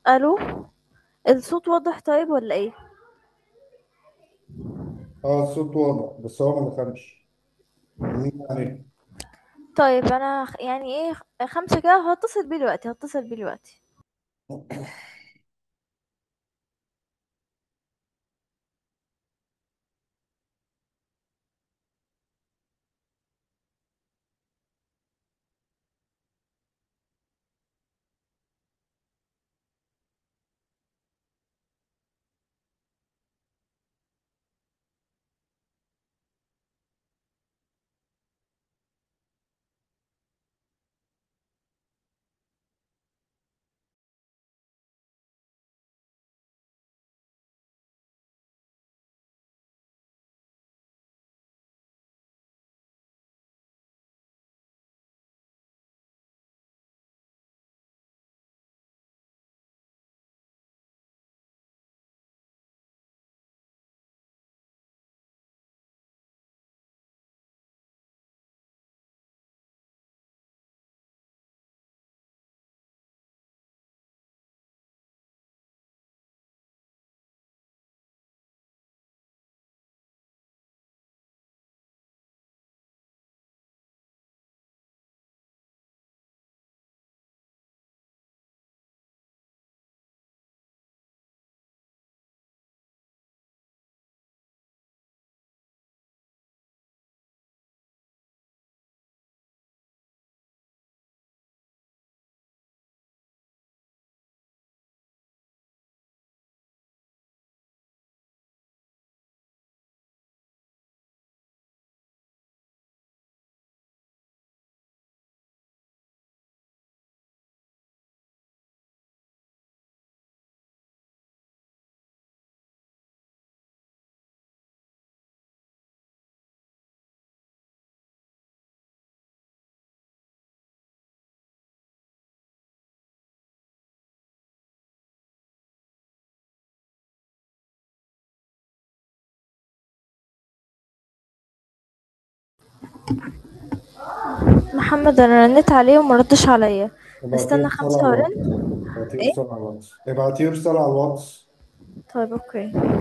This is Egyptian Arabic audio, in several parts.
الو الصوت واضح طيب ولا ايه اه الصوت واضح بس هو ما دخلش طمني عليك طيب انا خ- يعني ايه خ- خمسة كده هتصل بيه دلوقتي هتصل بيه دلوقتي محمد انا رنيت عليه وما ردش عليا ابعتيه استنى رسالة على خمسة الواتس وارن ابعتيه ايه رسالة على الواتس ابعتيه رسالة على الواتس طيب اوكي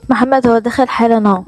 محمد هو دخل حالا اهو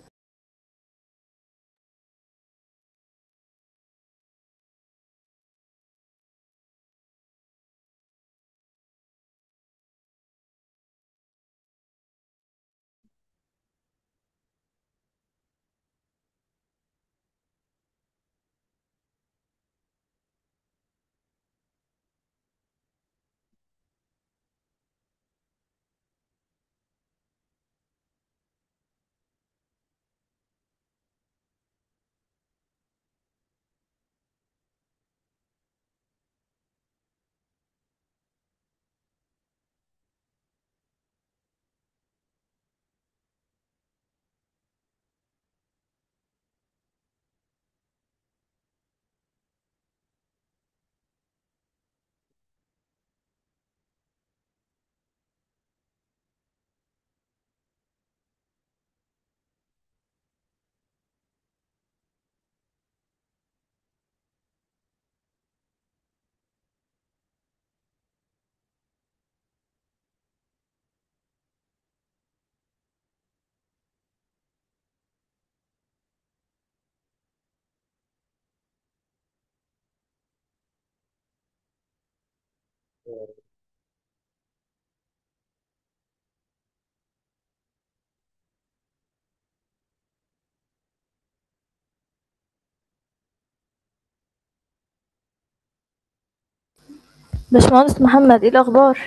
باشمهندس محمد ايه الاخبار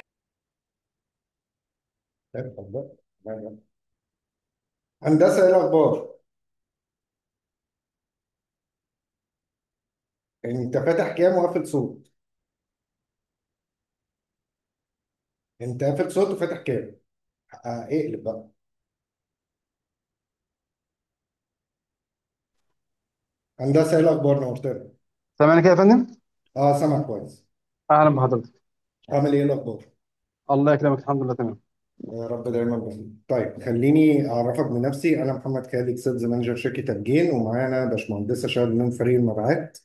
طيب، اتفضل. لا، لا. هندسة ايه الأخبار؟ أنت فاتح كام وقافل صوت؟ أنت قافل صوت وفاتح كام؟ آه اقلب بقى هندسة ايه الأخبار نورتنا؟ سامعني كده يا فندم اه سامع كويس اهلا بحضرتك عامل ايه الأخبار؟ الله يكرمك الحمد لله تمام يا رب دايما بخير طيب خليني أعرفك بنفسي أنا محمد خالد سيلز مانجر شركة أبجين ومعانا باشمهندسة شهد من فريق المبيعات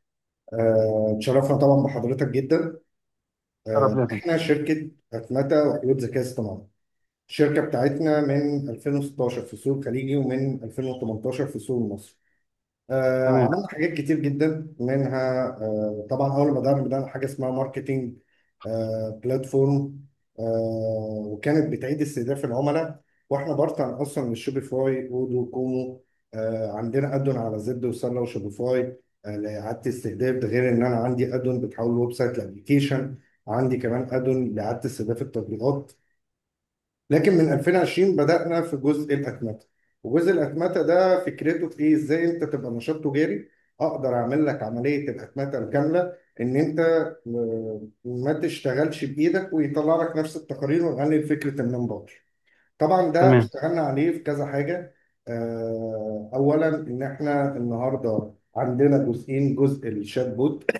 آه، اتشرفنا طبعا بحضرتك جدا شرف آه، لي يا فندم احنا شركة أتمتة وحدود ذكاء اصطناعي الشركة بتاعتنا من 2016 في السوق الخليجي ومن 2018 في السوق المصري آه، تمام عملنا حاجات كتير جدا منها آه، طبعا اول ما بدأنا بدأنا حاجه اسمها ماركتينج آه، بلاتفورم آه، وكانت بتعيد استهداف العملاء واحنا بارتن اصلا من شوبيفاي اودو كومو آه، عندنا ادون على زد وسله وشوبيفاي آه، لاعاده استهداف ده غير ان انا عندي ادون بتحول الويب سايت لابلكيشن عندي كمان ادون لاعاده استهداف التطبيقات لكن من 2020 بدأنا في جزء الأتمتة وجزء الأتمتة ده فكرته في إيه؟ إزاي أنت تبقى نشاط تجاري أقدر أعمل لك عملية الأتمتة الكاملة إن أنت م- ما تشتغلش بإيدك ويطلع لك نفس التقارير ونقلل فكرة المنبر طبعا ده تمام اشتغلنا عليه في كذا حاجة آه، أولا إن إحنا النهاردة عندنا جزئين جزء الشات بوت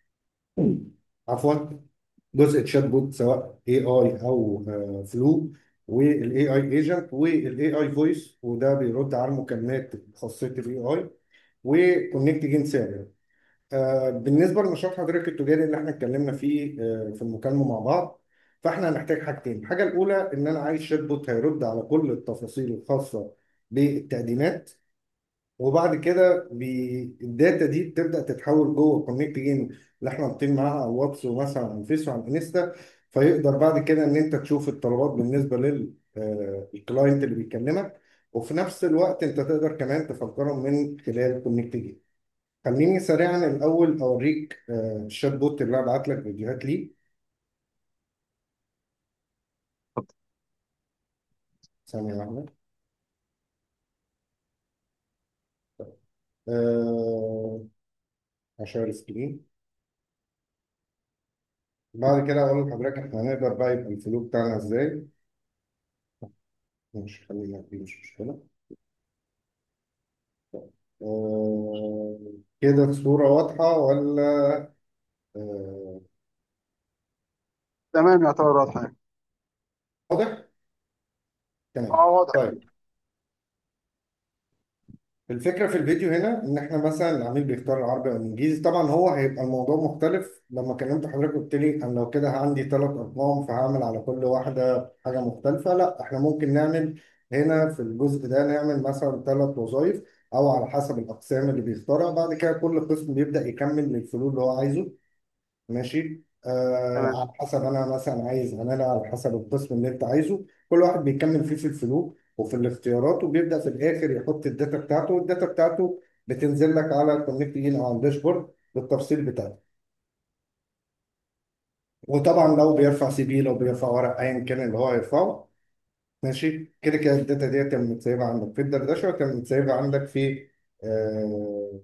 عفوا جزء تشات بوت سواء اي اي او آه، فلو والاي اي ايجنت والاي اي فويس وده بيرد على المكالمات خاصيه الاي اي وكونكت جين سيرفر آه، بالنسبه لنشاط حضرتك التجاري اللي احنا اتكلمنا فيه آه، في المكالمه مع بعض فاحنا هنحتاج حاجتين الحاجه الاولى ان انا عايز شات بوت هيرد على كل التفاصيل الخاصه بالتقديمات وبعد كده بي... الداتا دي بتبدا تتحول جوه كونكت جين اللي احنا حاطين معاها على الواتس ومثلا على الفيس وعلى الانستا فيقدر بعد كده ان انت تشوف الطلبات بالنسبه للكلاينت اللي بيكلمك وفي نفس الوقت انت تقدر كمان تفكرهم من خلال كونكت جين خليني سريعا الاول اوريك آه، الشات بوت اللي انا بعت لك فيديوهات ليه اتفضل ثانيه واحده آه، هشير سكرين بعد كده اقول لحضرتك احنا هنقدر بقى يبقى الفلو بتاعنا ازاي مش خلينا دي مش مشكلة آه كده الصورة واضحة ولا آه تمام يعتبر واضح يعني واضح؟ تمام اه واضح يا طيب فندم الفكرة في الفيديو هنا إن إحنا مثلا العميل بيختار العربي أو الإنجليزي طبعا هو هيبقى الموضوع مختلف لما كلمت حضرتك قلت لي أنا لو كده عندي ثلاث أرقام فهعمل على كل واحدة حاجة مختلفة لا إحنا ممكن نعمل هنا في الجزء ده نعمل مثلا ثلاث وظائف او على حسب الاقسام اللي بيختارها بعد كده كل قسم بيبدا يكمل للفلول اللي هو عايزه ماشي آه تمام على حسب انا مثلا عايز اعملها على حسب القسم اللي انت عايزه كل واحد بيكمل فيه في الفلو وفي الاختيارات وبيبدا في الاخر يحط الداتا بتاعته والداتا بتاعته بتنزل لك على الكونكت ان او على الداشبورد بالتفصيل بتاعته وطبعا لو بيرفع سي في لو بيرفع ورق ايا كان اللي هو هيرفعه ماشي كده كده الداتا دي كانت متسيبه عندك في الدردشه وكانت متسيبه عندك في آه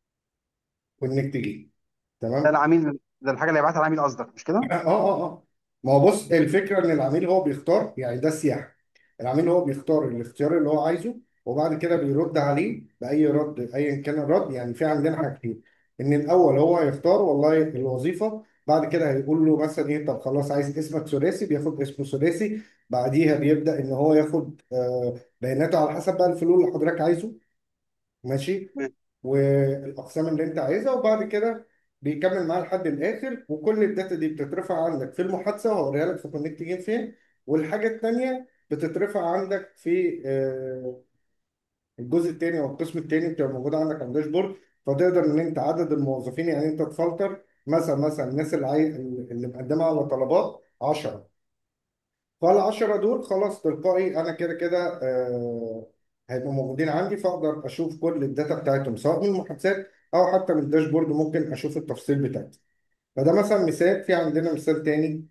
كونكت جي ده تمام العميل ده الحاجه اللي هيبعتها العميل قصدك مش كده؟ اه اه اه ما هو بص الفكره ان العميل هو بيختار يعني ده السياحه العميل هو بيختار الاختيار اللي هو عايزه وبعد كده بيرد عليه باي رد ايا كان الرد يعني في عندنا حاجتين ان الاول هو هيختار والله الوظيفه بعد كده هيقول له مثلا ايه طب خلاص عايز اسمك ثلاثي بياخد اسمه ثلاثي بعديها بيبدا ان هو ياخد آه بياناته على حسب بقى الفلول اللي حضرتك عايزه ماشي تمام والاقسام اللي انت عايزها وبعد كده بيكمل معاه لحد الاخر وكل الداتا دي بتترفع عندك في المحادثه وهوريها لك في كونكت جيم فين والحاجه التانيه بتترفع عندك في آه، الجزء التاني او القسم التاني بتبقى موجوده عندك على الداشبورد فتقدر ان انت عدد الموظفين يعني انت تفلتر مثلا مثلا الناس اللي عاي... اللي مقدمه على طلبات 10 فالعشرة دول خلاص تلقائي انا كده كده آه، هيبقوا موجودين عندي فاقدر اشوف كل الداتا بتاعتهم سواء من المحادثات او حتى من الداشبورد ممكن اشوف التفصيل بتاعتي فده مثلا مثال في عندنا مثال تاني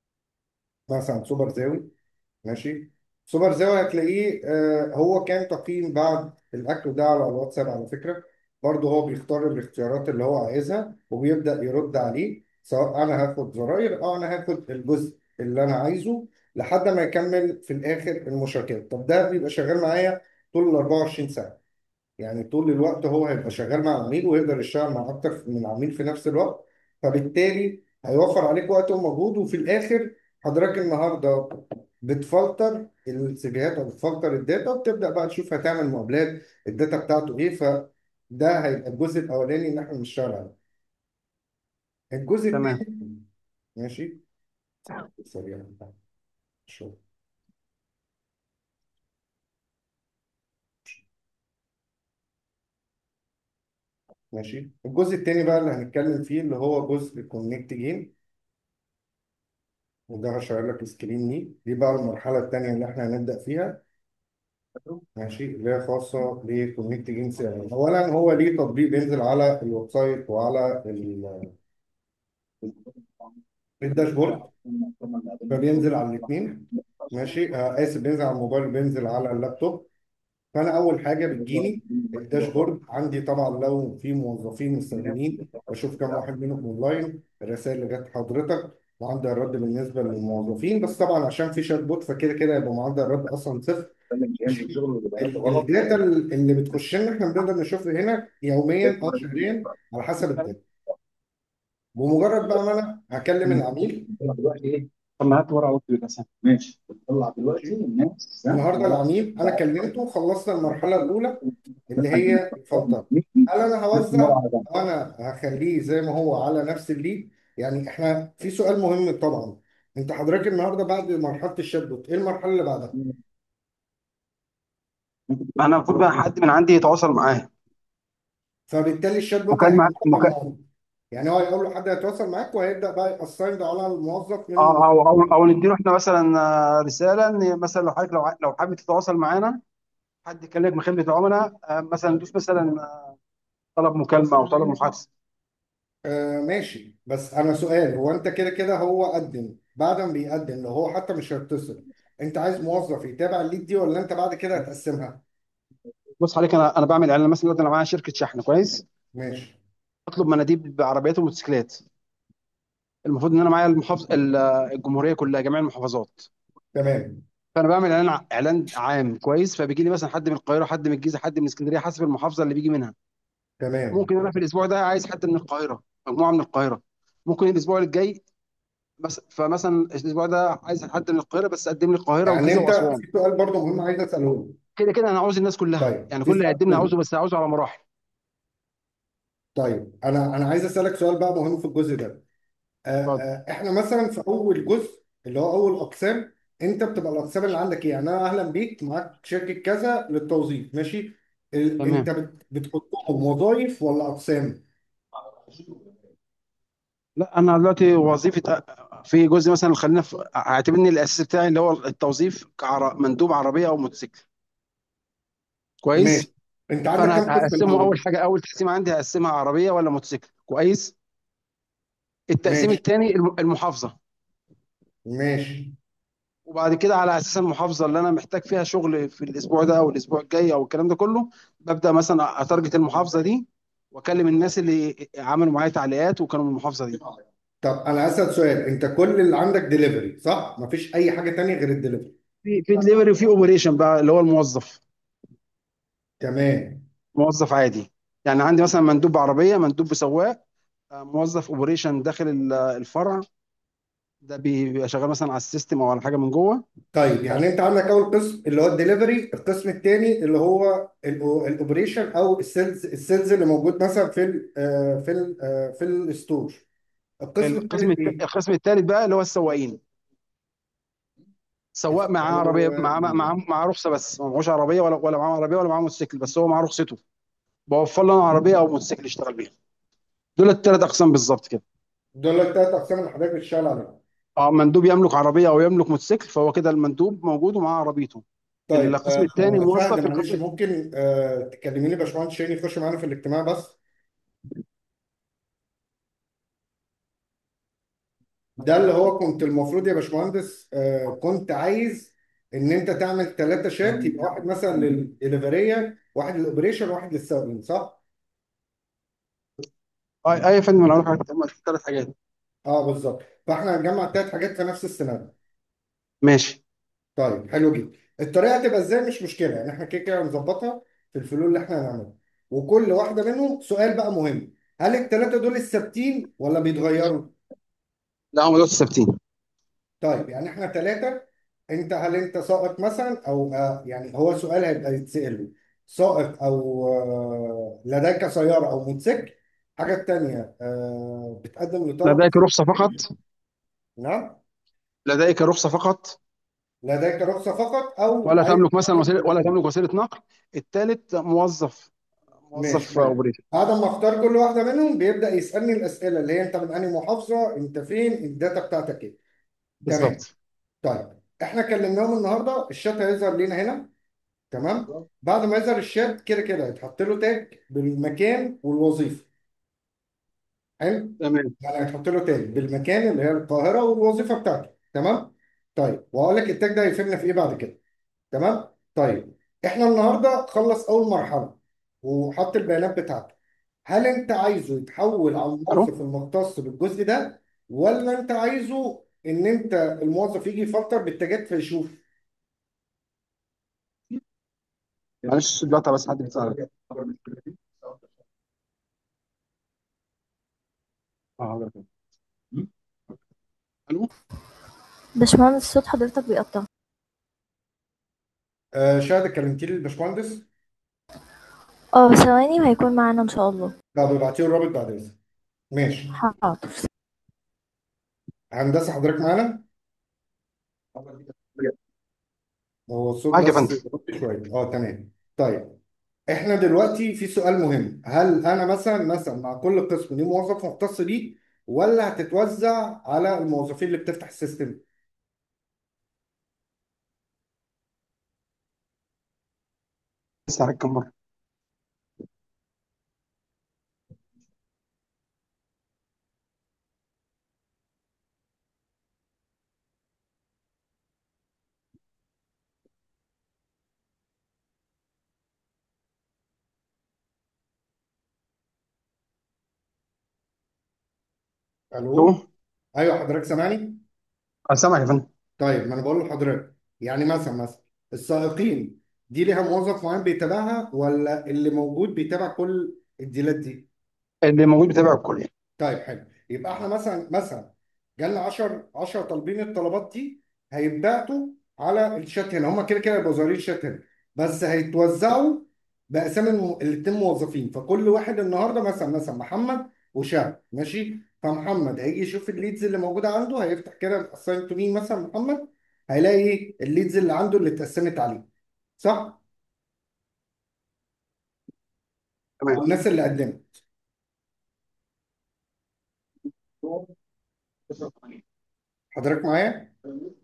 مثلا سوبر زاوي ماشي سوبر زاوي هتلاقيه آه، هو كان تقييم بعد الاكل ده على الواتساب على فكره برضه هو بيختار الاختيارات اللي هو عايزها وبيبدا يرد عليه سواء انا هاخد زراير او انا هاخد الجزء اللي انا عايزه لحد ما يكمل في الاخر المشاركات طب ده بيبقى شغال معايا طول ال 24 ساعه يعني طول الوقت هو هيبقى شغال مع العميل ويقدر يشتغل مع اكتر من عميل في نفس الوقت فبالتالي هيوفر عليك وقت ومجهود وفي الاخر حضرتك النهارده بتفلتر السيفيهات او بتفلتر الداتا وبتبدا بقى تشوف هتعمل مقابلات الداتا بتاعته ايه فده هيبقى الجزء الاولاني اللي احنا بنشتغل عليه الجزء تمام الثاني ماشي سريع شوف ماشي الجزء الثاني بقى اللي هنتكلم فيه اللي هو جزء كونكت جين وده هشير لك السكرين دي دي بقى المرحلة التانية اللي احنا هنبدأ فيها ماشي اللي هي خاصة بكونكت جين سيرفر أولا هو ليه تطبيق بينزل على الويب سايت وعلى ال- الداشبورد فبينزل على الاثنين ماشي آه آسف بينزل على الموبايل بينزل على اللابتوب فأنا أول حاجة بتجيني الداشبورد عندي طبعا لو في موظفين مستخدمين بشوف كم واحد منهم اونلاين الرسائل اللي جت حضرتك معدل الرد بالنسبة للموظفين بس طبعا عشان في شات بوت فكده كده يبقى معدل الرد أصلا صفر ال- الداتا اللي بتخش لنا احنا بنقدر نشوفها هنا يوميا او شهريا على حسب الداتا بمجرد بقى ما انا هكلم العميل طب ما هات ورقه واكتب الاسامي ماشي طلع دلوقتي ماشي الناس ها النهارده خلاص العميل انا كلمته خلصنا المرحله الاولى اللي هي الفلتره مين هل انا هوزع مرة على جنب او انا هخليه زي ما هو على نفس الليد يعني احنا في سؤال مهم طبعا انت حضرتك النهارده بعد مرحله الشات بوت ايه المرحله اللي بعدها انا المفروض بقى حد من عندي يتواصل معاه فبالتالي الشات بوت مكالمه هيتواصل مكالمه معاه يعني هو هيقول له حد هيتواصل معاك وهيبدا بقى يأساين ده على الموظف من اه او او او نديله احنا مثلا آه، رساله ان مثلا لو حضرتك لو ع- لو حابب تتواصل معانا حد يكلمك من خدمه العملاء آه، مثلا ندوس مثلا آه، طلب مكالمه او طلب محادثه آه ماشي بس انا سؤال هو انت كده كده هو قدم بعد ما بيقدم لو هو حتى مش هيتصل انت عايز موظف يتابع الليد دي ولا انت بعد كده هتقسمها بص حضرتك انا انا بعمل اعلان مثلا دلوقتي انا معايا شركه شحن كويس ماشي اطلب مناديب بعربيات وموتوسيكلات المفروض ان انا معايا المحافظ ال- الجمهوريه كلها جميع المحافظات تمام فانا بعمل اعلان ع- اعلان عام كويس فبيجي لي مثلا حد من القاهره حد من الجيزه حد من اسكندريه حسب المحافظه اللي بيجي منها تمام ممكن انا في الاسبوع ده عايز حد من القاهره مجموعه من القاهره ممكن الاسبوع الجاي بس فمثلا الاسبوع ده عايز حد من القاهره بس قدم لي القاهره يعني والجيزه انت واسوان في سؤال برضه مهم عايز اساله لك. كده كده انا عاوز الناس كلها طيب يعني في كل اللي سؤال هيقدم لي مهم عاوزه بس عاوزه على مراحل طيب انا انا عايز اسالك سؤال بقى مهم في الجزء ده آه اتفضل آه احنا مثلا في اول جزء اللي هو اول اقسام انت بتبقى الاقسام اللي عندك ايه يعني انا اهلا بيك معاك شركه كذا للتوظيف ماشي ال... انت تمام بت... بتحطهم وظائف ولا اقسام لا انا دلوقتي وظيفه في جزء مثلا خلينا في اعتبرني الاساس بتاعي اللي هو التوظيف كعر... مندوب عربيه او موتوسيكل كويس ماشي انت عندك فانا كام قسم هقسمه اول الاول حاجه اول تقسيمه عندي هقسمها عربيه ولا موتوسيكل كويس التقسيم ماشي الثاني المحافظه ماشي وبعد كده على اساس المحافظه اللي انا محتاج فيها شغل في الاسبوع ده او الاسبوع الجاي او الكلام ده كله ببدا مثلا اتارجت المحافظه دي واكلم الناس اللي عملوا معايا تعليقات وكانوا من المحافظه دي طب انا هسأل سؤال انت كل اللي عندك ديليفري صح مفيش اي حاجه تانية غير الديليفري في في دليفري وفي اوبريشن بقى اللي هو الموظف تمام موظف عادي يعني عندي مثلا مندوب عربيه مندوب بسواق آه، موظف اوبريشن داخل ال- الفرع ده بيبقى شغال مثلا على السيستم او على حاجه من جوه طيب يعني انت عندك اول قسم اللي هو الدليفري القسم الثاني اللي هو الأو- الاوبريشن او السيلز السيلز اللي موجود مثلا في ال آه، في ال آه، في الستور القسم القسم الثالث الت- ايه القسم الثالث بقى اللي هو السواقين سواق معاه عربيه معاه معاه السواقين معاه رخصه بس ما معهوش عربيه ولا ولا معاه عربيه ولا معاه موتوسيكل بس هو معاه رخصته بوفر له انا عربيه او موتوسيكل يشتغل بيها دول الثلاث اقسام بالظبط كده دول الثلاث اقسام اللي حضرتك بتشتغل عليهم اه مندوب يملك عربيه او يملك موتوسيكل فهو كده المندوب موجود ومعاه عربيته طيب القسم آه، الثاني آه، فهد موظف معلش القسم ممكن آه، تكلميني باشمهندس شيرين يخش معانا في الاجتماع بس ده اللي هو كنت المفروض يا باشمهندس آه، كنت عايز ان انت تعمل ثلاثة شات يبقى واحد مثلا للدليفرية واحد للاوبريشن واحد للسواقين صح؟ اه اي يا فندم انا هقول لك ثلاث حاجات اه بالظبط فاحنا هنجمع الثلاث حاجات في نفس السيناريو ماشي طيب حلو جدا الطريقة هتبقى ازاي مش مشكلة يعني احنا كده كده هنظبطها في الفلول اللي احنا هنعملها وكل واحدة منهم سؤال بقى مهم هل الثلاثة دول الثابتين ولا بيتغيروا؟ لا هم دول الثابتين طيب يعني احنا ثلاثة انت هل انت سائق مثلا او آه يعني هو سؤال هيبقى يتسأل سائق او آه لديك سيارة او موتوسيكل حاجة تانية آه بتقدم لطلب لديك رخصه فقط نعم لديك رخصه فقط لديك رخصة فقط او ولا عايز تملك مثلا تقدم وسيله ولا لطلب تملك وسيله نقل الثالث موظف ماشي موظف حلو اوبريشن بعد ما اختار كل واحدة منهم بيبدأ يسألني الأسئلة اللي هي انت من انهي محافظة انت فين الداتا بتاعتك ايه تمام بالظبط طيب احنا كلمناهم النهارده الشات هيظهر لينا هنا تمام بعد ما يظهر الشات كده كده هيتحط له تاج بالمكان والوظيفه حلو تمام يعني هيتحط له تاج بالمكان اللي هي القاهره والوظيفه بتاعته تمام طيب وهقول لك التاج ده هيفيدنا في ايه بعد كده تمام طيب احنا النهارده خلص اول مرحله وحط البيانات بتاعته هل انت عايزه يتحول على الو الموظف المختص بالجزء ده ولا انت عايزه ان انت الموظف يجي يفلتر بالتاجات فيشوف معلش دلوقتي بس حد بيسألك اه حضرتك. الو باشمهندس صوت حضرتك بيقطع آه شاهد كلمتي لي الباشمهندس اه ثواني وهيكون معانا ان شاء الله طب ابعتي له الرابط بعد اذنك ماشي حاضر هندسه حضرتك معانا هو الصوت معاك يا بس فندم بطيء شويه اه تمام طيب احنا دلوقتي في سؤال مهم هل انا مثلا مثلا مع كل قسم ليه موظف مختص بيه ولا هتتوزع على الموظفين اللي بتفتح السيستم لسه عليك كم مره الو الو ايوه حضرتك سامعني أنا سامعك يا فندم طيب ما انا بقول لحضرتك يعني مثلا مثلا السائقين دي ليها موظف معين بيتابعها ولا اللي موجود بيتابع كل الديلات دي اللي موجود بتابع الكل طيب حلو يبقى احنا مثلا مثلا جالنا 10 10 طالبين الطلبات دي هيتبعتوا على الشات هنا هم كده كده يبقوا ظاهرين الشات هنا بس هيتوزعوا باسامي الم- الاتنين موظفين فكل واحد النهارده مثلا مثلا محمد وشاب ماشي فمحمد هيجي يشوف الليدز اللي موجوده عنده هيفتح كده اساين تو مين مثلا محمد هيلاقي الليدز اللي عنده اللي اتقسمت عليه صح تمام والناس اللي قدمت حضرتك معايا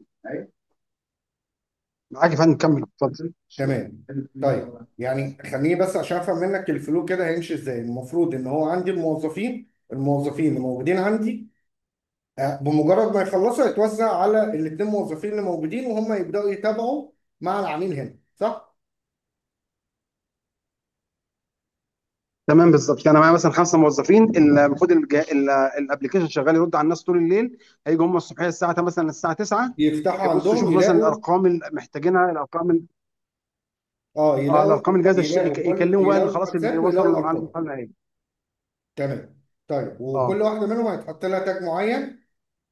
معاك يا فندم كمل اتفضل تمام طيب يعني خليني بس عشان افهم منك الفلو كده هيمشي ازاي المفروض ان هو عندي الموظفين الموظفين اللي موجودين عندي آه، بمجرد ما يخلصوا يتوزع على الاثنين موظفين اللي موجودين وهم يبداوا يتابعوا مع العميل هنا صح تمام بالظبط انا معايا مثلا خمسه موظفين المفروض الجا- ال- الابلكيشن شغال يرد على الناس طول الليل هيجوا هم الصبحيه الساعه مثلا الساعه 9 يفتحوا يبصوا عندهم يشوفوا مثلا يلاقوا الارقام اللي محتاجينها الارقام ال- اه اه يلاقوا الارقام الجاهزه الش- يلاقوا يك- كل يكلموا بقى اللي يلاقوا خلاص اللي المحادثات وصلوا ويلاقوا لميعاد الارقام المكالمه ايه تمام طيب اه وكل واحده منهم هيتحط لها تاج معين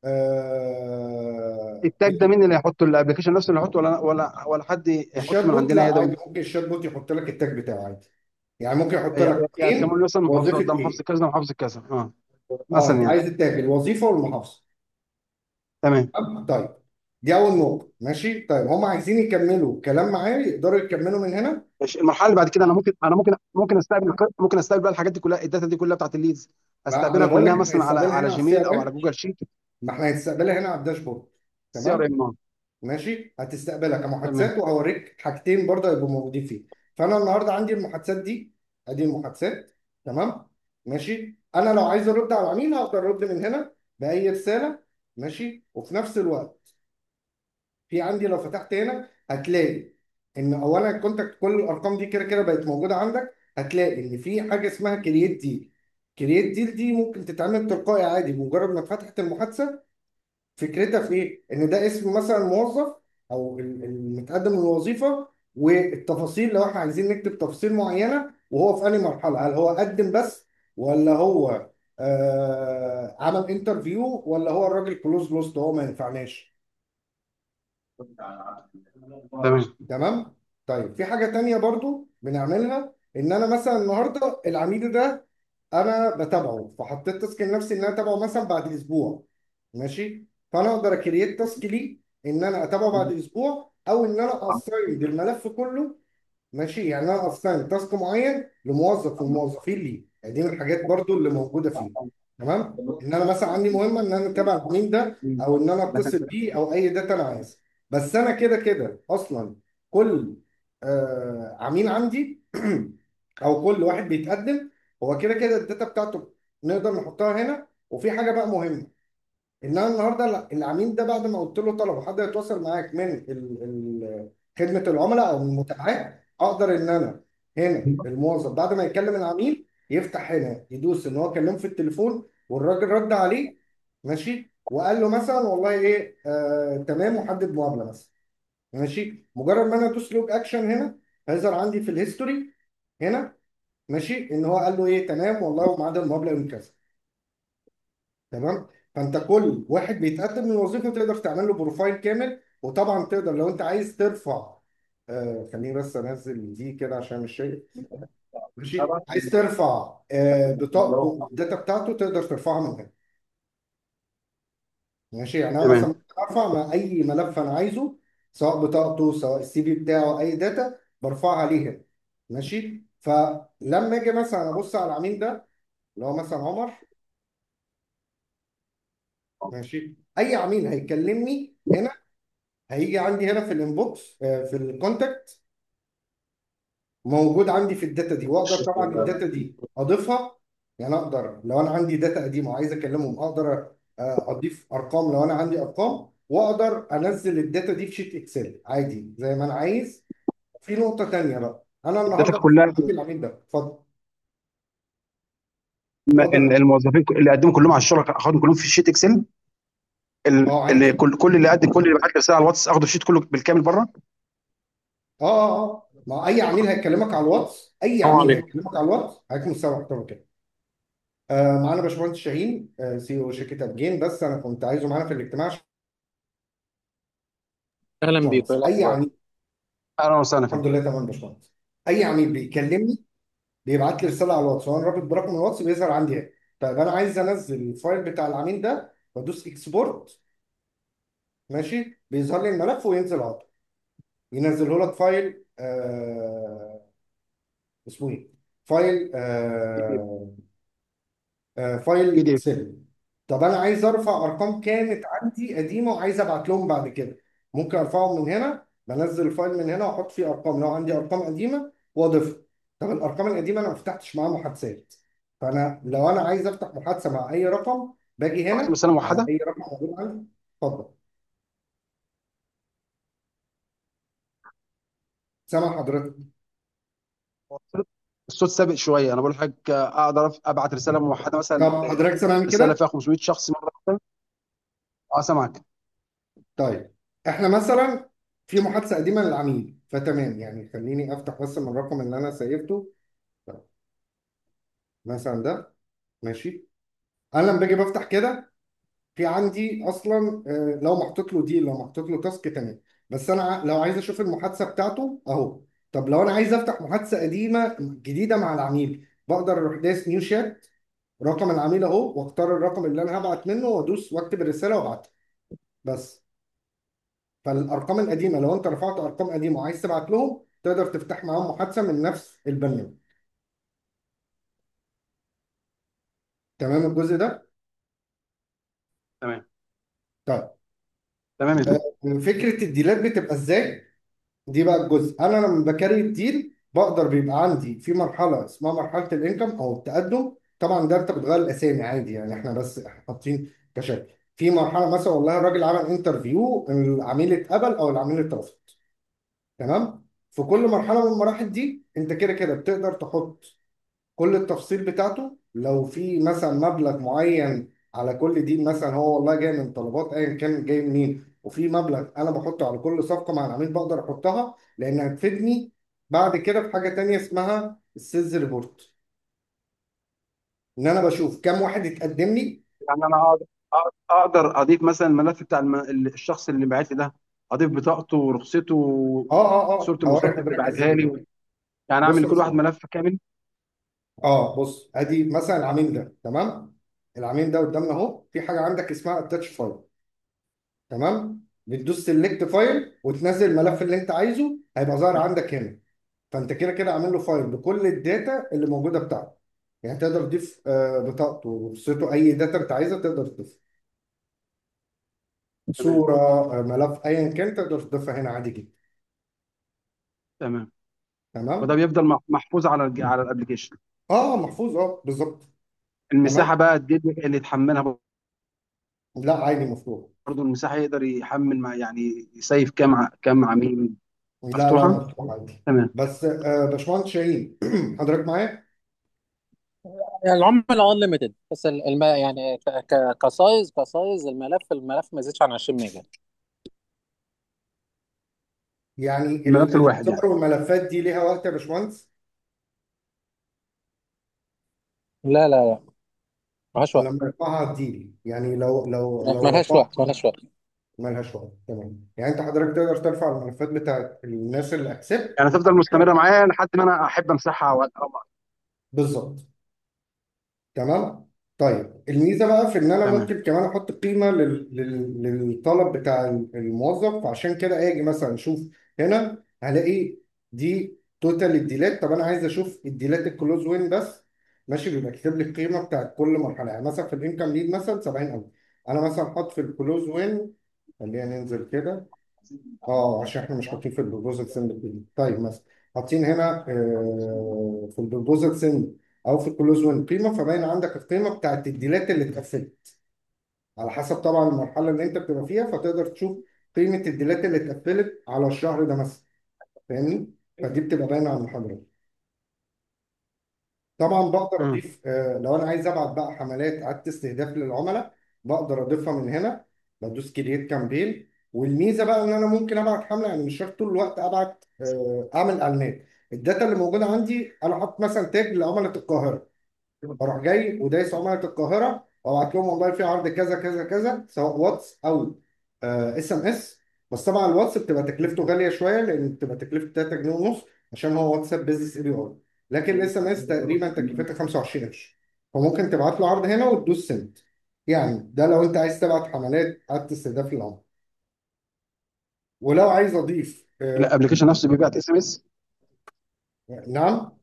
آه التاج ده مين اللي هيحطه الابلكيشن نفسه اللي هيحطه ولا ولا ولا حد الشات يحطه من بوت عندنا لا عادي يدوي ممكن الشات بوت يحط لك التاج بتاعه عادي يعني ممكن يحط يعني لك يعني اثنين كمان مثلا محافظات وظيفه ده ايه محافظه كذا ده محافظه كذا اه اه مثلا انت يعني عايز التاج الوظيفه والمحافظه تمام طيب دي اول نقطه ماشي طيب هم عايزين يكملوا كلام معايا يقدروا يكملوا من هنا ماشي المرحله اللي بعد كده انا ممكن انا ممكن ممكن استقبل ممكن استقبل بقى الحاجات دي كلها الداتا دي كلها بتاعت الليدز بقى انا استقبلها بقول لك كلها احنا مثلا على هنستقبلها على هنا على السي جيميل ار او على ام جوجل شيت ما احنا هنستقبلها هنا على الداشبورد سي ار تمام ام ماشي هتستقبلها تمام كمحادثات وهوريك حاجتين برضه هيبقوا موجودين فيه فانا النهارده عندي المحادثات دي ادي المحادثات تمام ماشي انا لو عايز ارد على العميل هقدر ارد من هنا باي رساله ماشي وفي نفس الوقت في عندي لو فتحت هنا هتلاقي ان اولا الكونتاكت كل الارقام دي كده كده بقت موجوده عندك هتلاقي ان في حاجه اسمها كرييت ديل كرييت ديل دي ممكن تتعمل تلقائي عادي مجرد ما فتحت المحادثه فكرتها في ايه؟ ان ده اسم مثلا موظف او ال- المتقدم للوظيفه والتفاصيل لو احنا عايزين نكتب تفاصيل معينه وهو في انهي مرحله هل هو قدم بس ولا هو آه عمل انترفيو ولا هو الراجل كلوز لوست هو ما ينفعناش تمام تمام طيب في حاجة تانية برضو بنعملها ان انا مثلا النهاردة العميل ده انا بتابعه فحطيت تاسك لنفسي ان انا اتابعه مثلا بعد اسبوع ماشي فانا اقدر اكريت تاسك ليه ان انا اتابعه بعد اسبوع او ان انا اسايد الملف كله ماشي يعني انا اساين تاسك معين لموظف من الموظفين ليه يعني دي من الحاجات برضو اللي موجودة فيه تمام ان انا مثلا عندي مهمة ان انا اتابع العميل ده او ان انا اتصل بيه او اي داتا انا عايزها بس انا كده كده اصلا كل آه عميل عندي او كل واحد بيتقدم هو كده كده الداتا بتاعته نقدر نحطها هنا وفي حاجه بقى مهمه ان انا النهارده العميل ده بعد ما قلت له طلب وحد يتواصل معاك من ال- ال- خدمه العملاء او من المتابعات اقدر ان انا هنا الموظف بعد ما يكلم العميل يفتح هنا يدوس ان هو كلمه في التليفون والراجل رد عليه ماشي وقال له مثلا والله ايه آه تمام وحدد مقابله مثلا ماشي مجرد ما انا ادوس لوج اكشن هنا هيظهر عندي في الهيستوري هنا ماشي ان هو قال له ايه تمام والله وميعاد المقابله يوم كذا تمام فانت كل واحد بيتقدم من الوظيفه تقدر تعمل له بروفايل كامل وطبعا تقدر لو انت عايز ترفع آه خليني بس انزل دي كده عشان مش شايف ماشي عايز ترفع آه بطاقته الداتا بتاعته تقدر ترفعها من هنا ماشي يعني انا مثلا تمام ممكن ارفع مع اي ملف انا عايزه سواء بطاقته سواء السي في بتاعه اي داتا برفعها عليه هنا ماشي فلما اجي مثلا ابص على العميل ده اللي هو مثلا عمر ماشي اي عميل هيكلمني هنا هيجي عندي هنا في الانبوكس آه، في الكونتاكت موجود عندي في الداتا دي واقدر طبعا الداتا دي اضيفها يعني اقدر لو انا عندي داتا قديمه وعايز اكلمهم اقدر آه، اضيف ارقام لو انا عندي ارقام واقدر انزل الداتا دي في شيت اكسل عادي زي ما انا عايز في نقطه تانيه بقى انا الداتا النهارده كلها عندي العميل ده اتفضل م- اتفضل ال- الموظفين اللي قدموا كلهم على الشغل اخدهم كلهم في الشيت اكسل ال- اه اللي عادي كل كل اللي قدم كل اللي بعت لي رساله على الواتس اخده الشيت كله بالكامل بره اه اه اه ما اي عميل هيكلمك على الواتس اي السلام عميل عليكم هيكلمك على الواتس هيكون مستوى محتوى كده آه معانا باشمهندس شاهين آه سي او شركه ابجين بس انا كنت عايزه معانا في الاجتماع عشان اهلا بيك باشمهندس ايه اي الاخبار عميل اهلا وسهلا الحمد فيك لله تمام باشمهندس اي عميل بيكلمني بيبعت لي رساله على الواتس وانا رابط برقم الواتس بيظهر عندي هنا طيب انا عايز انزل الفايل بتاع العميل ده بدوس اكسبورت ماشي بيظهر لي الملف وينزل على طول ينزله لك فايل آه اسمه ايه فايل آه آه بي فايل دي اف اكسل طب انا عايز ارفع ارقام كانت عندي قديمه وعايز ابعت لهم بعد كده ممكن ارفعهم من هنا بنزل الفايل من هنا واحط فيه ارقام لو عندي ارقام قديمه واضيفها طب الارقام القديمه انا ما فتحتش معاها محادثات فانا لو انا عايز افتح محادثه مع اي رقم باجي واحد هنا مثلا على موحده اي رقم موجود عندي اتفضل سامع حضرتك الصوت سابق شويه انا بقول لحضرتك اقدر أف- ابعت رساله موحده مثلا طب حضرتك سامعني رساله كده فيها 500 شخص مره واحده اه سامعك طيب احنا مثلا في محادثه قديمه للعميل فتمام يعني خليني افتح بس من الرقم اللي انا سيفته مثلا ده ماشي انا لما باجي بفتح كده في عندي اصلا آه، لو محطوط له دي لو محطوط له تاسك تمام بس انا ع- لو عايز اشوف المحادثه بتاعته اهو طب لو انا عايز افتح محادثه قديمه جديده مع العميل بقدر اروح دايس نيو شات رقم العميل اهو واختار الرقم اللي انا هبعت منه وادوس واكتب الرساله وابعتها بس فالارقام القديمه لو انت رفعت ارقام قديمه وعايز تبعت لهم تقدر تفتح معاهم محادثه من نفس البرنامج تمام الجزء ده تمام طيب تمام يا آه، فندم فكره الديلات بتبقى ازاي دي بقى الجزء انا لما بكري الديل بقدر بيبقى عندي في مرحله اسمها مرحله الانكم او التقدم طبعا ده انت بتغير الاسامي عادي يعني احنا بس حاطين كشكل في مرحله مثلا والله الراجل عمل انترفيو العميل اتقبل او العميل اترفض تمام في كل مرحله من المراحل دي انت كده كده بتقدر تحط كل التفصيل بتاعته لو في مثلا مبلغ معين على كل دي مثلا هو والله جاي من طلبات ايا كان جاي منين وفي مبلغ انا بحطه على كل صفقه مع العميل بقدر احطها لان هتفيدني بعد كده في حاجه تانية اسمها السيلز ريبورت ان انا بشوف كام واحد اتقدم لي يعني انا اقدر اقدر اضيف مثلا الملف بتاع الم... الشخص اللي باعت لي ده اضيف بطاقته ورخصته اه اه اه وصوره هوري المصنع اللي حضرتك باعتها ازاي لي يعني بص اعمل يا لكل واحد استاذ ملف كامل اه بص ادي مثلا العميل ده تمام العميل ده قدامنا اهو في حاجه عندك اسمها اتاتش فايل تمام بتدوس سيلكت فايل وتنزل الملف اللي انت عايزه هيبقى ظاهر عندك هنا فانت كده كده عامل له فايل بكل الداتا اللي موجوده بتاعته يعني تقدر تضيف آه، بطاقته رخصته اي داتا انت عايزها تقدر تضيفها تمام صوره آه، ملف ايا كان تقدر تضيفها هنا عادي جدا تمام وده تمام بيفضل مح- محفوظ على الج- على الابلكيشن اه محفوظ اه بالظبط المساحه تمام بقى قد ايه اللي يتحملها لا عادي مفتوح برضه المساحه يقدر يحمل مع يعني يسيف كام ع- كام عميل لا لا مفتوحه مفتوح عادي تمام بس آه، باشمهندس شاهين حضرتك معايا يعني العملاء انليمتد بس ال- الم... يعني ك... ك... كسايز كسايز الملف الملف ما يزيدش عن 20 ميجا يعني الملف ال- الواحد يعني الصور والملفات دي ليها وقت يا باشمهندس لا لا لا ملهاش وقت لما يرفعها هتجيلي يعني لو لو لا، لو ملهاش رفعت وقت ملهاش وقت مالهاش وقت تمام يعني انت حضرتك تقدر ترفع الملفات بتاعت الناس اللي اكسبت يعني تفضل مستمره معايا لحد ما انا احب امسحها او أو- بالظبط تمام طيب الميزه بقى في ان انا تمام ممكن كمان احط قيمه لل... لل... للطلب بتاع الموظف عشان كده اجي مثلا اشوف هنا هلاقي دي توتال الديلات طب انا عايز اشوف الديلات الكلوز وين بس ماشي بيبقى كاتب لي القيمه بتاعت كل مرحله يعني مثلا في الانكم ليد مثلا 70000 انا مثلا احط في الكلوز وين خلينا ننزل كده اه عشان احنا مش حاطين في البروبوزال سند الجديد طيب مثلا حاطين هنا آه، في البروبوزال سند او في الكلوز وين قيمه فباين عندك القيمه بتاعت الديلات اللي اتقفلت على حسب طبعا المرحله اللي انت بتبقى فيها فتقدر تشوف قيمه الديلات اللي اتقفلت على الشهر ده مثلا فاهمني فدي بتبقى باينه على المحاضره طبعا بقدر مم. اضيف آه، لو انا عايز ابعت بقى حملات اعاده استهداف للعملاء بقدر اضيفها من هنا بدوس كرييت كامبين والميزه بقى ان انا ممكن ابعت حمله يعني مش شرط طول الوقت ابعت آه، اعمل اعلانات الداتا اللي موجوده عندي انا حاطط مثلا تاج لعملاء القاهره بروح جاي ودايس عملاء القاهره وابعت لهم والله في عرض كذا كذا كذا سواء واتس او اس ام اس بس طبعا الواتس بتبقى تكلفته غاليه شويه لان بتبقى تكلفته 3 جنيه ونص عشان هو واتساب بيزنس اي بي اي لكن الاس ام اس تقريبا تكلفتها 25 قرش فممكن تبعت له عرض هنا وتدوس سنت يعني ده لو انت عايز تبعت حملات عدد استهداف للعملاء ولو عايز اضيف آه، الابلكيشن نفسه بيبعت اس ام اس نعم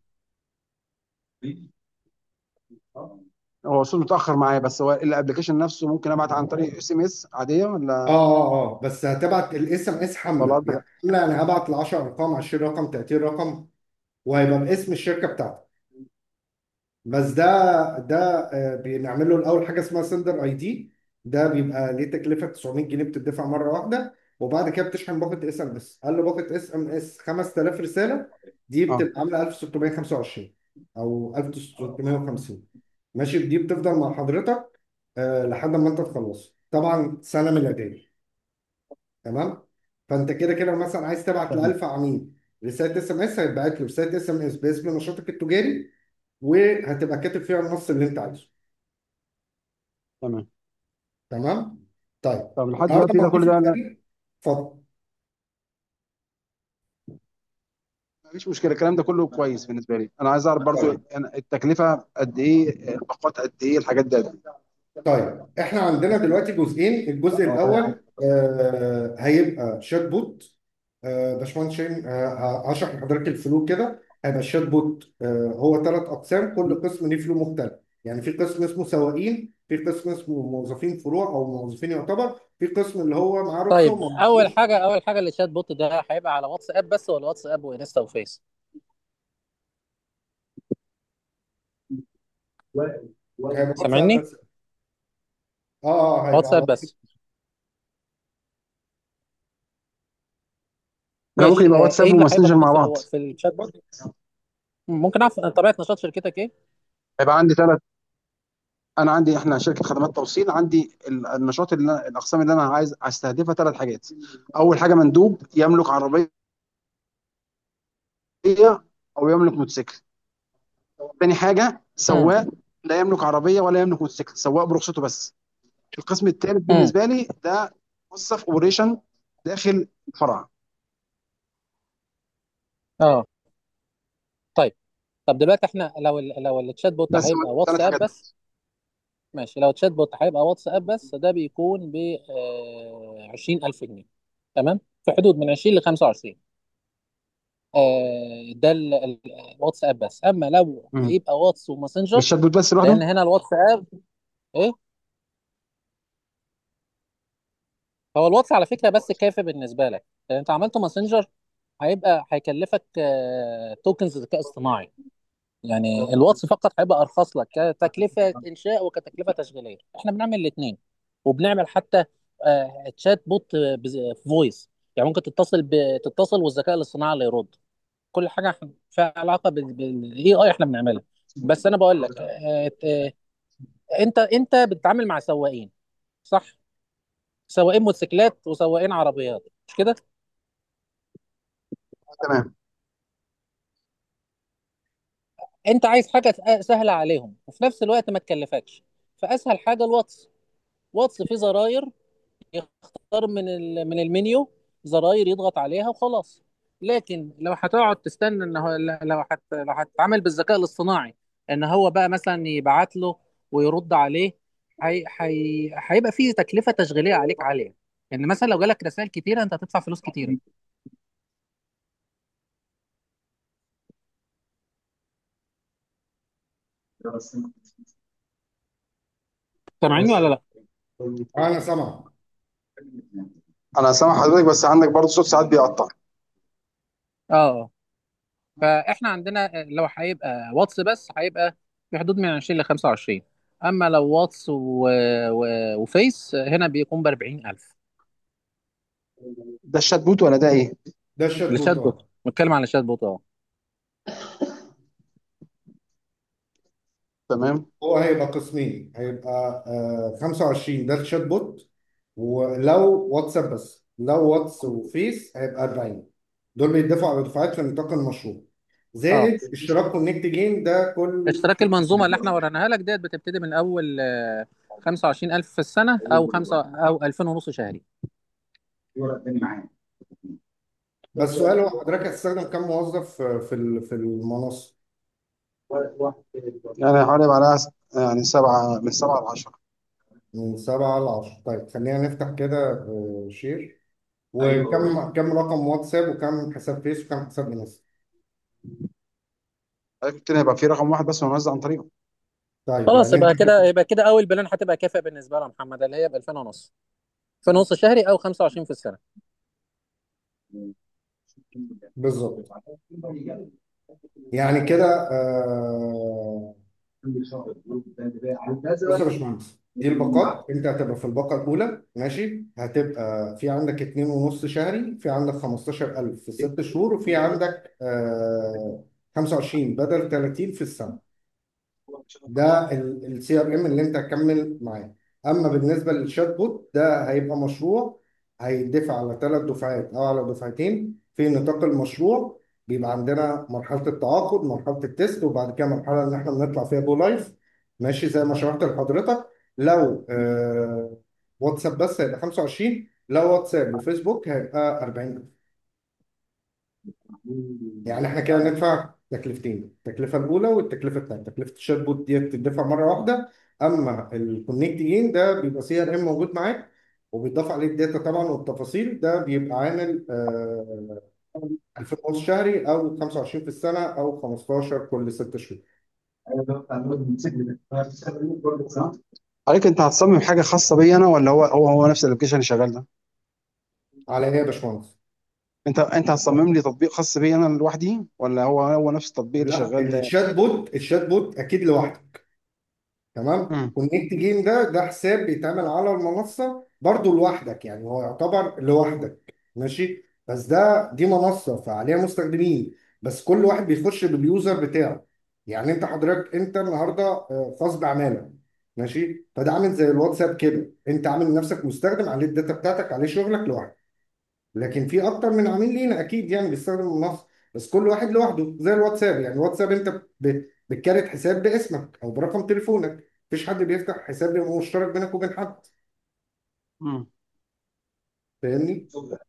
هو وصول متاخر معايا بس هو الابلكيشن نفسه ممكن ابعت عن طريق اس ام اس عاديه اه ولا اه اه بس هتبعت الاس ام اس ولا حمله قصدك يعني حمله انا هبعت ال 10 ارقام 20 رقم 30 رقم وهيبقى باسم الشركه بتاعتك بس ده ده آه، بنعمل له الاول حاجه اسمها سندر اي دي ده بيبقى ليه تكلفه 900 جنيه بتدفع مره واحده وبعد كده بتشحن باقه اس ام اس قال له باقه اس ام اس 5000 رساله دي اه بتبقى عامله 1625 او 1650 ماشي دي بتفضل مع حضرتك آه، لحد ما انت تخلص طبعا سنه ميلاديه تمام فانت كده كده مثلا عايز تبعت ل تمام 1000 عميل رساله اس ام اس هيتبعت له رساله اس ام اس باسم نشاطك التجاري وهتبقى كاتب فيها النص اللي انت عايزه تمام تمام طيب طب لحد النهارده دلوقتي ده كل هضيف ده انا الفريق اتفضل مفيش مشكله الكلام ده كله كويس بالنسبه لي انا عايز اعرف برضو طيب أنا التكلفه قد ايه الباقات قد ايه الحاجات دي قد إيه؟ طيب احنا عندنا دلوقتي جزئين الجزء الاول آه هيبقى شات بوت آه باشمهندس شاهين آه هشرح لحضرتك الفلو كده هيبقى الشات بوت آه هو ثلاث اقسام كل قسم ليه فلو مختلف يعني في قسم اسمه سواقين في قسم اسمه موظفين فروع او موظفين يعتبر في قسم اللي هو معاه رخصه طيب وما اول معهوش حاجه اول حاجه الشات بوت ده هيبقى على واتساب بس ولا واتساب وانستا وفيس هيبقى واتساب سامعني بس اه اه هيبقى على واتساب واتساب بس يعني ممكن ماشي يبقى آه، واتساب ايه اللي هيبقى وماسنجر في مع في, بعض الو- في الشات بوت ممكن اعرف طبيعه نشاط شركتك ايه هيبقى عندي ثلاث انا عندي احنا شركه خدمات توصيل عندي ال- النشاط اللي أنا- الاقسام اللي انا عايز استهدفها ثلاث حاجات اول حاجه مندوب يملك عربيه او يملك موتوسيكل تاني حاجه امم سواق لا يملك عربيه ولا يملك موتوسيكل سواق برخصته بس القسم الثالث امم بالنسبه لي ده موظف اوبريشن داخل الفرع اه طيب طب دلوقتي احنا لو ال لو الشات بوت بس هيبقى ثلاث واتساب حاجات بس بس ماشي لو الشات بوت هيبقى واتساب بس ده بيكون ب 20000 جنيه تمام في حدود من 20 ل 25 آه، ده ال- ال- الواتساب بس اما لو مم. هيبقى واتس وماسنجر بالشات بوت بس لان لوحده هنا الواتساب ايه هو الواتس على فكره بس كافي بالنسبه لك لان انت عملته ماسنجر هيبقى هيكلفك توكنز ذكاء اصطناعي يعني الواتس فقط هيبقى ارخص لك كتكلفه انشاء وكتكلفه تشغيليه احنا بنعمل الاثنين وبنعمل حتى آه، تشات بوت فويس يعني ممكن تتصل ب... تتصل والذكاء الاصطناعي اللي يرد كل حاجه فيها علاقه بالاي اي احنا بنعملها بس انا بقول لك آه، آه، انت انت بتتعامل مع سواقين صح سواقين موتوسيكلات وسواقين عربيات مش كده تمام انت عايز حاجه سهله عليهم وفي نفس الوقت ما تكلفكش فاسهل حاجه الواتس واتس فيه زراير يختار من ال- من المنيو زراير يضغط عليها وخلاص لكن لو هتقعد تستنى ان هو لو هت لو هتتعامل بالذكاء الاصطناعي ان هو بقى مثلا يبعت له ويرد عليه هي هي هيبقى فيه تكلفه تشغيليه عليك عاليه يعني مثلا لو جالك رسائل كتيره انت هتدفع فلوس كتيره سامعني ولا لا؟ انا سامع انا سامع حضرتك بس عندك برضه صوت ساعات بيقطع اه اه فاحنا عندنا لو هيبقى واتس بس هيبقى في حدود من 20 ل 25 اما لو واتس و... و... وفيس هنا بيكون ب 40000 ده الشات بوت ولا ده ايه ده الشات بوت الشات بوت اه بتكلم على الشات بوت اه تمام هو هيبقى قسمين هيبقى آه 25 ده الشات بوت ولو واتساب بس لو واتس وفيس هيبقى 40 دول بيدفعوا على دفعات في نطاق المشروع اه زائد اشتراك كونكت جيم ده كل اشتراك المنظومه اللي احنا وريناها لك ديت بتبتدي من اول آه، 25000 في السنه او 5 او 2000 ونص شهري بس السؤال هو حضرتك هتستخدم كم موظف في ال- في المنصه يعني حوالي يبقى عليها يعني سبعة من سبعة لعشرة من 7 ل 10 طيب خلينا نفتح كده آه، شير وكم كم رقم واتساب وكم حساب فيس وكم حساب منصة قلت لي هيبقى في رقم واحد بس ونوزع عن طريقه طيب خلاص يعني يبقى انت كده يبقى كده اول بلان هتبقى كافئ بالنسبه لها محمد اللي هي ب 2000 ونص 2000 ونص شهري او 25 في السنه بالظبط يعني كده آه بص يا باشمهندس دي الباقات انت هتبقى في الباقه الاولى ماشي هتبقى في عندك اتنين ونص شهري في عندك 15000 في الست شهور وفي عندك آه 25 بدل 30 في السنه ده السي ار ام اللي انت هتكمل معاه اما بالنسبه للشات بوت ده هيبقى مشروع هيدفع على ثلاث دفعات او على دفعتين في نطاق المشروع بيبقى عندنا مرحله التعاقد مرحله التست وبعد كده مرحله ان احنا بنطلع فيها جو لايف ماشي زي ما شرحت لحضرتك لو آه واتساب بس هيبقى 25 لو واتساب وفيسبوك هيبقى 40 يعني احنا كده ندفع تكلفتين التكلفه الاولى والتكلفه الثانيه تكلفه الشات بوت دي بتدفع مره واحده اما الكونكت جين ده بيبقى سي ار ام موجود معاك وبيضاف عليه الداتا طبعا والتفاصيل ده بيبقى عامل آه 2000 ونص شهري او 25 في السنه او 15 كل ست شهور عليك انت هتصمم حاجه خاصه بي انا ولا هو هو هو نفس الابلكيشن اللي شغال ده على ايه يا باشمهندس؟ انت انت هتصمم لي تطبيق خاص بي انا لوحدي ولا هو هو نفس التطبيق اللي لا شغال الشات بوت الشات بوت اكيد لوحدك تمام امم كونكت جيم ده ده حساب بيتعمل على المنصه برضو لوحدك يعني هو يعتبر لوحدك ماشي بس ده دي منصه فعليها مستخدمين بس كل واحد بيخش باليوزر بتاعه يعني انت حضرتك انت النهارده آه، خاص بعماله ماشي فده عامل زي الواتساب كده انت عامل نفسك مستخدم عليه الداتا بتاعتك عليه شغلك لوحدك لكن في اكتر من عميل لينا اكيد يعني بيستخدم المنصه بس كل واحد لوحده زي الواتساب يعني الواتساب انت ب- بتكريت حساب باسمك او برقم تليفونك مفيش حد بيفتح حساب يبقى مشترك بينك وبين حد امم فاهمني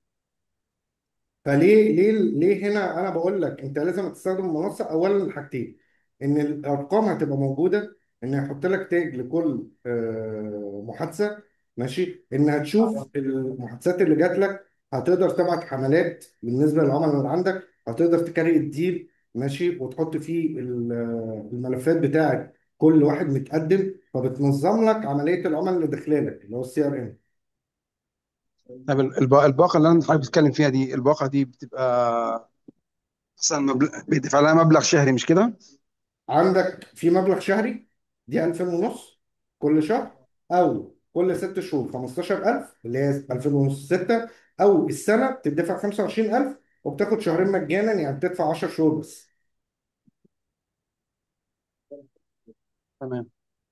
فليه ليه ليه هنا انا بقول لك انت لازم تستخدم المنصه اولا الحاجتين ان الارقام هتبقى موجوده ان يحط لك تاج لكل آه، محادثه ماشي ان هتشوف المحادثات اللي جات لك هتقدر تبعت حملات بالنسبه للعملاء اللي عندك هتقدر تكري الديل ماشي وتحط فيه ال- الملفات بتاعت كل واحد متقدم فبتنظم لك عمليه العملاء اللي داخلالك اللي هو السي ار ام طب الب- الباقه اللي انا حضرتك بتتكلم فيها دي الباقه دي بتبقى مثلا مبلغ بيدفع لها مبلغ شهري مش كده؟ عندك في مبلغ شهري دي 2000 ونص كل شهر او كل ست شهور 15000 اللي هي 2000 ونص 6 او السنه بتدفع 25000 وبتاخد شهرين مجانا يعني بتدفع 10 شهور بس تمام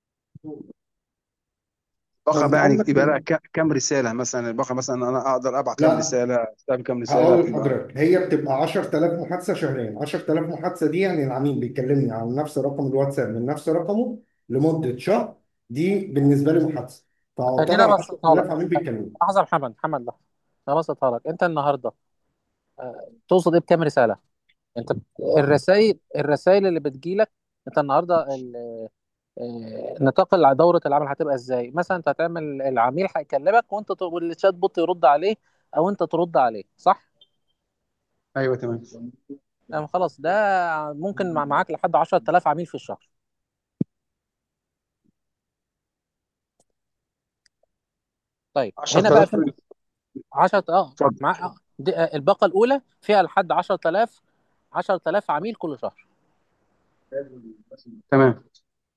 الباقه طب بقى يعني عندك يبقى لها ك- كام رساله مثلا الباقه مثلا انا اقدر ابعت كام لا رساله استقبل كام رساله هقول بتبقى لحضرتك هي بتبقى 10000 محادثه شهريا 10000 محادثه دي يعني العميل بيكلمني على نفس رقم الواتساب من نفس رقمه لمده شهر دي بالنسبه لي محادثه كده فاعتبر بسطها لك 10000 عميل بيكلمني لحظه يا محمد محمد لحظه انا بسطها لك انت النهارده آه، تقصد ايه بكام رساله انت الرسائل الرسائل اللي بتجيلك انت النهارده ال- آه، نطاق الع- دورة العمل هتبقى ازاي مثلا انت هتعمل العميل هيكلمك وانت ت- والشات بوت يرد عليه او انت ترد عليه صح ايوه تمام يعني خلاص ده ممكن مع- معاك لحد 10000 عميل في الشهر طيب هنا بقى 10000 في 10 اه اتفضل مع آه، دي- آه، الباقة الأولى فيها لحد 10000 10000 عميل كل شهر تمام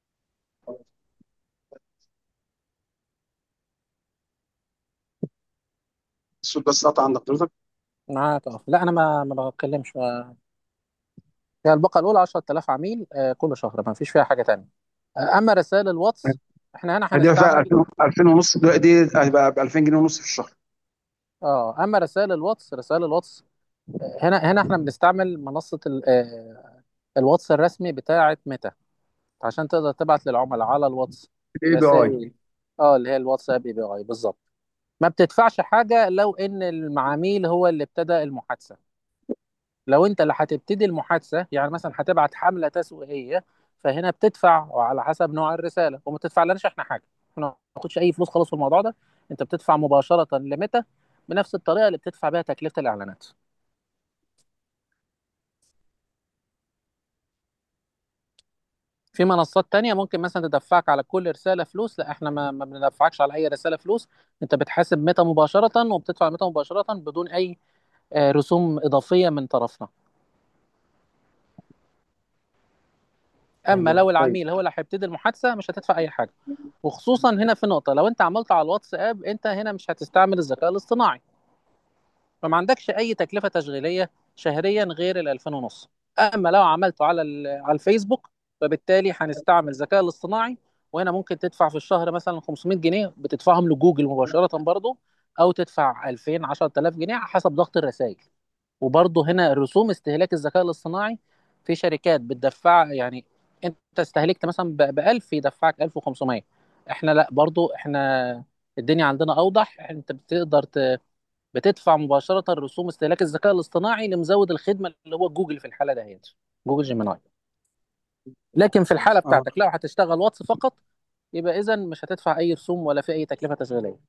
الصوت بس قطع عند حضرتك معاك اه لا انا ما ما بتكلمش ما- هي الباقة الأولى 10000 عميل آه، كل شهر ما فيش فيها حاجة تانية آه، أما رسائل الواتس احنا هنا دي فيها هنستعمل 2000 2000 ونص دي دي هتبقى ب 2000 جنيه ونص في الشهر اه اما رسائل الواتس رسائل الواتس آه، هنا هنا احنا بنستعمل منصة ال- آه، الواتس الرسمي بتاعة ميتا عشان تقدر تبعت للعملاء على الواتس الاي بي اي رسائل اه اللي هي الواتساب اي بي اي بالظبط ما بتدفعش حاجة لو ان المعاميل هو اللي ابتدى المحادثة لو انت اللي هتبتدي المحادثة يعني مثلا هتبعت حملة تسويقية فهنا بتدفع وعلى حسب نوع الرسالة وما تدفع لناش احنا حاجة احنا ما بناخدش اي فلوس خالص في الموضوع ده انت بتدفع مباشرة لميتا بنفس الطريقه اللي بتدفع بيها تكلفه الاعلانات في منصات تانية ممكن مثلا تدفعك على كل رسالة فلوس لا احنا ما, ما بندفعكش على اي رسالة فلوس انت بتحاسب ميتا مباشرة وبتدفع ميتا مباشرة بدون اي آه، رسوم اضافية من طرفنا اما لو طيب العميل هو اللي هيبتدي المحادثة مش هتدفع اي حاجة وخصوصا هنا في نقطة لو انت عملت على الواتساب انت هنا مش هتستعمل الذكاء الاصطناعي فما عندكش اي تكلفة تشغيلية شهريا غير ال 2000 ونص اما لو عملته على ال- على الفيسبوك فبالتالي هنستعمل الذكاء الاصطناعي وهنا ممكن تدفع في الشهر مثلا 500 جنيه بتدفعهم لجوجل مباشرة برضه او تدفع 2000 10000 جنيه على حسب ضغط الرسائل وبرضه هنا رسوم استهلاك الذكاء الاصطناعي في شركات بتدفع يعني انت استهلكت مثلا ب 1000 يدفعك 1500 احنا لا برضه احنا الدنيا عندنا اوضح انت بتقدر ت... بتدفع مباشرة رسوم استهلاك الذكاء الاصطناعي لمزود الخدمة اللي هو جوجل في الحالة دهيت جوجل جيميناي لكن في الحالة اه بتاعتك لو هتشتغل واتس فقط يبقى إذا مش هتدفع أي رسوم ولا في أي تكلفة تشغيلية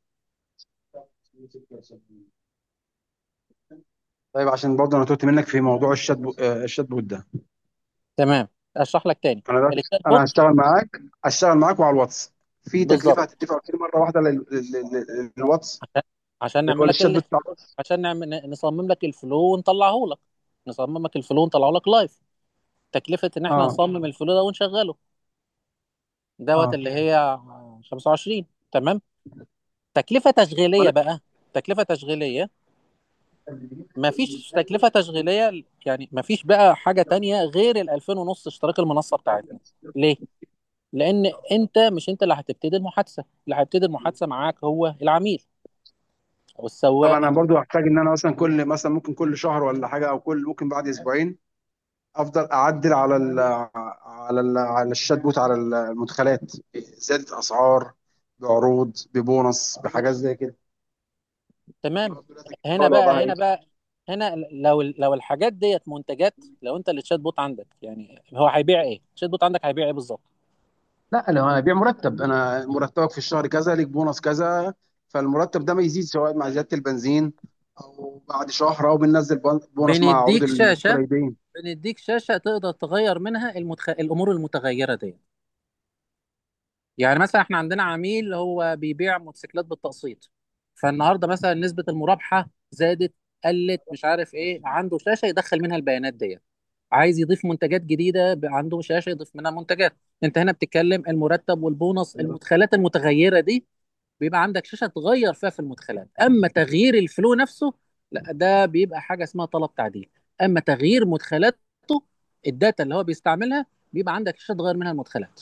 طيب عشان برضه انا تهت منك في موضوع الشات بو... آه، الشات بوت ده تمام أشرح لك تاني انا دلوقتي الشات انا بوت هشتغل معاك هشتغل معاك وعلى الواتس في تكلفه بالظبط هتدفع قلت لي مره واحده لل... لل... لل... للواتس عشان عشان نعمل ولا لك الشات ال... بوت بتاع الواتس عشان نعمل نصمم لك الفلو ونطلعه لك نصمم لك الفلو ونطلعه لك لايف تكلفة إن إحنا اه نصمم الفلو ده ونشغله دوت اه اللي هي 25 تمام تكلفة تشغيلية ولا بقى تكلفة تشغيلية ما فيش تكلفة تشغيلية يعني ما فيش بقى حاجة تانية غير ال 2000 ونص اشتراك المنصة بتاعتنا ليه؟ لأن أنت مش أنت اللي هتبتدي المحادثة اللي هيبتدي المحادثة معاك هو العميل أو طب السواق انا برضو هحتاج ان انا مثلا كل مثلا ممكن كل شهر ولا حاجه او كل ممكن بعد اسبوعين افضل اعدل على ال على ال على الشات بوت على المدخلات زياده اسعار بعروض ببونص بحاجات زي كده تمام هنا ولا وضعها بقى ايه؟ هنا بقى هنا لو لو الحاجات ديت منتجات لو أنت اللي تشات بوت عندك يعني هو هيبيع إيه؟ الشات بوت عندك هيبيع إيه بالظبط؟ لا لو انا ابيع مرتب انا مرتبك في الشهر كذا ليك بونص كذا فالمرتب ده ما يزيد سواء مع زياده البنزين او بعد شهر او بننزل بون- بونص مع عروض بنديك شاشة القريبين بنديك شاشة تقدر تغير منها المتخ... الأمور المتغيرة دي يعني مثلا احنا عندنا عميل هو بيبيع موتوسيكلات بالتقسيط فالنهارده مثلا نسبة المرابحة زادت قلت مش عارف ايه عنده شاشة يدخل منها البيانات دي عايز يضيف منتجات جديدة ب- عنده شاشة يضيف منها منتجات انت هنا بتتكلم المرتب والبونص المدخلات المتغيرة دي بيبقى عندك شاشة تغير فيها في المدخلات اما تغيير الفلو نفسه لا ده بيبقى حاجة اسمها طلب تعديل اما تغيير مدخلاته الداتا اللي هو بيستعملها بيبقى عندك شاشة تغير منها المدخلات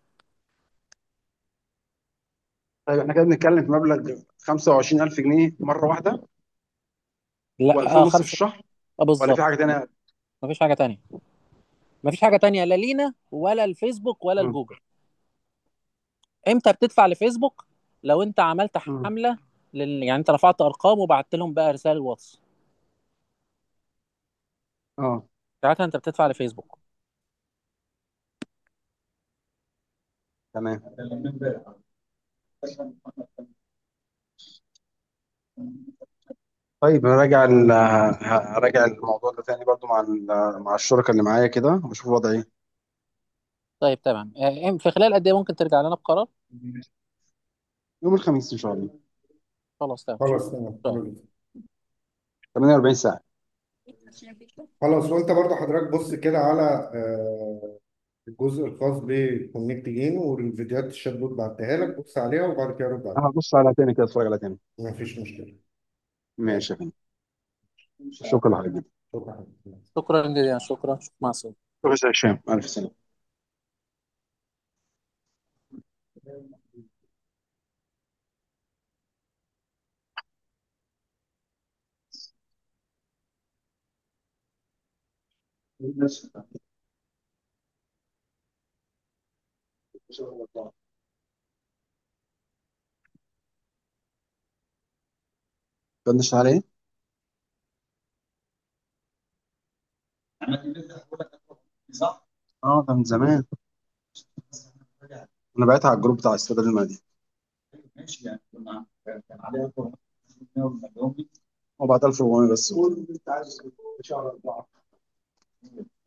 طيب احنا كده بنتكلم في مبلغ 25000 جنيه مره واحده لا و2000 اه ونص في خمسة الشهر اه ولا في بالظبط حاجه تانيه مفيش حاجة تانية مفيش حاجة تانية لا لينا ولا الفيسبوك ولا مم. الجوجل امتى بتدفع لفيسبوك لو انت عملت مم. حملة لل... يعني انت رفعت ارقام وبعت لهم بقى رسائل واتس اه ساعتها انت بتدفع لفيسبوك تمام طيب راجع ال راجع الموضوع ده تاني برضو مع ال- مع الشركه اللي معايا كده واشوف الوضع ايه طيب تمام اه، في خلال قد ايه ممكن ترجع لنا بقرار يوم الخميس ان شاء الله خلاص تمام خلاص تمام طيب. حلو جدا 48 ساعه خلاص وانت برضه حضرتك بص كده على آه، الجزء الخاص بكونكت جين والفيديوهات الشات بوت بعتها لك بص عليها وبعد كده رد عليها هبص على تاني كده اتفرج على تاني مفيش مشكلة ماشي يا فندم شكرا لحضرتك شكرا شكرا جزيلا شكرا مع السلامة شكرا يا هشام الف سلامه بندش عليه اه ده من زمان انا بعتها على الجروب بتاع استاد المادي هو بعت 1400 بس قول اللي انت عايزه شهر اربعه